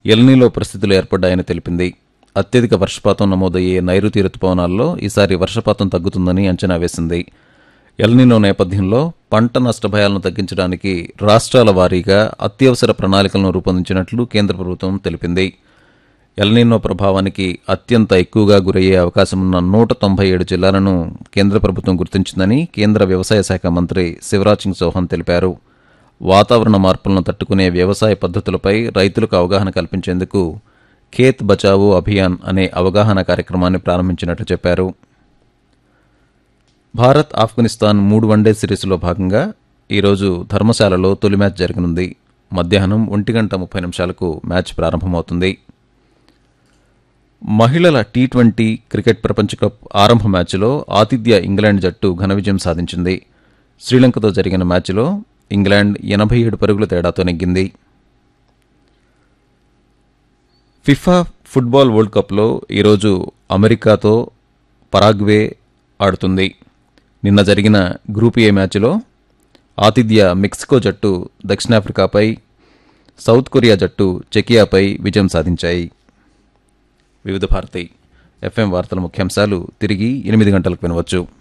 ఎల్నీలో పరిస్థితులు ఏర్పడ్డాయని తెలిపింది అత్యధిక వర్షపాతం నమోదయ్యే నైరుతి రుతుపవనాల్లో ఈసారి వర్షపాతం తగ్గుతుందని అంచనా వేసింది ఎల్నీలో నేపథ్యంలో పంట నష్ట భయాలను తగ్గించడానికి రాష్ట్రాల వారీగా అత్యవసర ప్రణాళికలను రూపొందించినట్లు కేంద్ర ప్రభుత్వం తెలిపింది ఎల్నీనో ప్రభావానికి అత్యంత ఎక్కువగా గురయ్యే అవకాశమున్న నూట తొంభై ఏడు జిల్లాలను కేంద్ర ప్రభుత్వం గుర్తించిందని కేంద్ర వ్యవసాయ శాఖ మంత్రి శివరాజ్ సింగ్ చౌహాన్ తెలిపారు వాతావరణ మార్పులను తట్టుకునే వ్యవసాయ పద్ధతులపై రైతులకు అవగాహన కల్పించేందుకు ఖేత్ బచావో అభియాన్ అనే అవగాహన కార్యక్రమాన్ని ప్రారంభించినట్లు చెప్పారు భారత్ ఆఫ్ఘనిస్తాన్ మూడు వన్డే సిరీస్లో భాగంగా ఈరోజు ధర్మశాలలో తొలి మ్యాచ్ జరగనుంది మధ్యాహ్నం ఒంటి గంట ముప్పై నిమిషాలకు మ్యాచ్ ప్రారంభమవుతుంది మహిళల టీ ట్వంటీ క్రికెట్ ప్రపంచ కప్ ఆరంభ మ్యాచ్లో ఆతిథ్య ఇంగ్లాండ్ జట్టు ఘన విజయం సాధించింది శ్రీలంకతో జరిగిన మ్యాచ్లో ఇంగ్లాండ్ ఎనభై ఏడు పరుగుల తేడాతో నెగ్గింది ఫిఫా ఫుట్బాల్ వరల్డ్ కప్లో ఈరోజు అమెరికాతో పరాగ్వే ఆడుతుంది నిన్న జరిగిన గ్రూప్ ఏ మ్యాచ్లో ఆతిథ్య మెక్సికో జట్టు దక్షిణాఫ్రికాపై సౌత్ కొరియా జట్టు చెకియాపై విజయం సాధించాయి వివిధ భారతి ఎఫ్ఎం వార్తల ముఖ్యాంశాలు తిరిగి ఎనిమిది గంటలకు వినవచ్చు